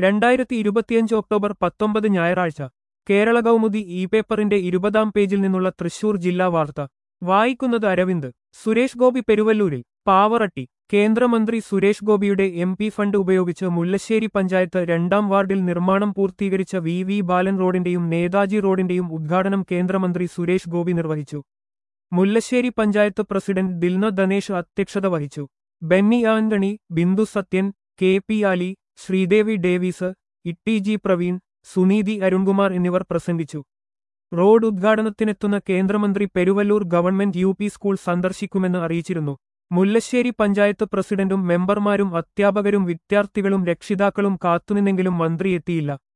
രണ്ടായിരത്തി ഇരുപത്തിയഞ്ച് ഒക്ടോബർ പത്തൊമ്പത് ഞായറാഴ്ച കേരള കൗമുദി ഇ പേപ്പറിന്റെ ഇരുപതാം പേജിൽ നിന്നുള്ള തൃശൂർ ജില്ലാ വാർത്ത വായിക്കുന്നത് അരവിന്ദ് സുരേഷ് ഗോപി പെരുവല്ലൂരിൽ പാവറട്ടി കേന്ദ്രമന്ത്രി സുരേഷ് ഗോപിയുടെ എം പി ഫണ്ട് ഉപയോഗിച്ച് മുല്ലശ്ശേരി പഞ്ചായത്ത് രണ്ടാം വാർഡിൽ നിർമ്മാണം പൂർത്തീകരിച്ച വി വി ബാലൻ റോഡിന്റെയും നേതാജി റോഡിന്റെയും ഉദ്ഘാടനം കേന്ദ്രമന്ത്രി സുരേഷ് ഗോപി നിർവഹിച്ചു മുല്ലശ്ശേരി പഞ്ചായത്ത് പ്രസിഡന്റ് ദിൽന ധനേഷ് അധ്യക്ഷത വഹിച്ചു Benny Antony Bindu Sathyan K P Ali Sreedevi Davis Itty G Praveen Suneethi Arunkumar എന്നിവർ പ്രസംഗിച്ചു റോഡ് ഉദ്ഘാടനത്തിനെത്തുന്ന കേന്ദ്രമന്ത്രി Peruvallur government U P school സന്ദർശിക്കുമെന്ന് അറിയിച്ചിരുന്നു മുല്ലശ്ശേരി പഞ്ചായത്ത് പ്രസിഡന്റും മെമ്പർമാരും അധ്യാപകരും വിദ്യാർത്ഥികളും രക്ഷിതാക്കളും കാത്തുനിന്നെങ്കിലും മന്ത്രി എത്തിയില്ല